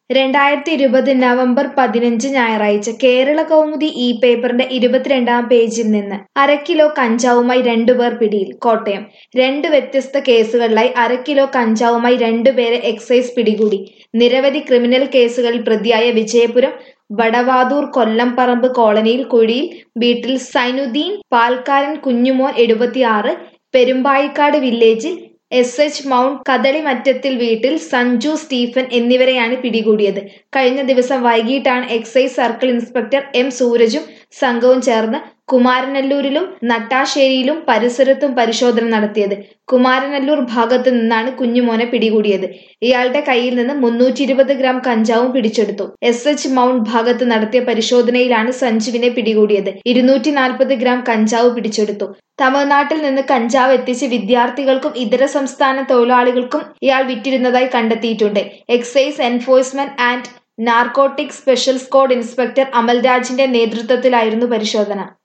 രണ്ടായിരത്തി ഇരുപത് നവംബർ പതിനഞ്ച് ഞായറാഴ്ച കേരള കൗമുദി ഈ പേപ്പറിന്റെ ഇരുപത്തിരണ്ടാം പേജിൽ നിന്ന് അര കിലോ കഞ്ചാവുമായി രണ്ടുപേർ പിടിയിൽ കോട്ടയം രണ്ട് വ്യത്യസ്ത കേസുകളിലായി അര കിലോ കഞ്ചാവുമായി രണ്ടുപേരെ എക്സൈസ് പിടികൂടി നിരവധി ക്രിമിനൽ കേസുകളിൽ പ്രതിയായ വിജയപുരം വടവാതൂർ കൊല്ലംപറമ്പ് കോളനിയിൽ കുഴിയിൽ വീട്ടിൽ സൈനുദ്ദീൻ പാൽക്കാരൻ കുഞ്ഞുമോൻ എഴുപത്തിയാറ് പെരുമ്പായിക്കാട് വില്ലേജിൽ എസ് എച്ച് മൗണ്ട് കദളിമറ്റത്തിൽ വീട്ടിൽ സഞ്ജു സ്റ്റീഫൻ എന്നിവരെയാണ് പിടികൂടിയത് കഴിഞ്ഞ ദിവസം വൈകിട്ടാണ് എക്സൈസ് സർക്കിൾ ഇൻസ്പെക്ടർ എം സൂരജും സംഘവും ചേർന്ന് കുമാരനല്ലൂരിലും നട്ടാശ്ശേരിയിലും പരിസരത്തും പരിശോധന നടത്തിയത് കുമാരനല്ലൂർ ഭാഗത്തു നിന്നാണ് കുഞ്ഞുമോനെ പിടികൂടിയത് ഇയാളുടെ കയ്യിൽ നിന്ന് മുന്നൂറ്റി ഇരുപത് ഗ്രാം കഞ്ചാവും പിടിച്ചെടുത്തു എസ് എച്ച് മൗണ്ട് ഭാഗത്ത് നടത്തിയ പരിശോധനയിലാണ് സഞ്ജുവിനെ പിടികൂടിയത് ഇരുന്നൂറ്റി നാൽപ്പത് ഗ്രാം കഞ്ചാവ് പിടിച്ചെടുത്തു തമിഴ്നാട്ടിൽ നിന്ന് കഞ്ചാവ് എത്തിച്ച് വിദ്യാർത്ഥികൾക്കും ഇതര സംസ്ഥാന തൊഴിലാളികൾക്കും ഇയാൾ വിറ്റിരുന്നതായി കണ്ടെത്തിയിട്ടുണ്ട് excise enforcement and narcotic special squad inspector അമൽരാജിന്റെ നേതൃത്വത്തിലായിരുന്നു പരിശോധന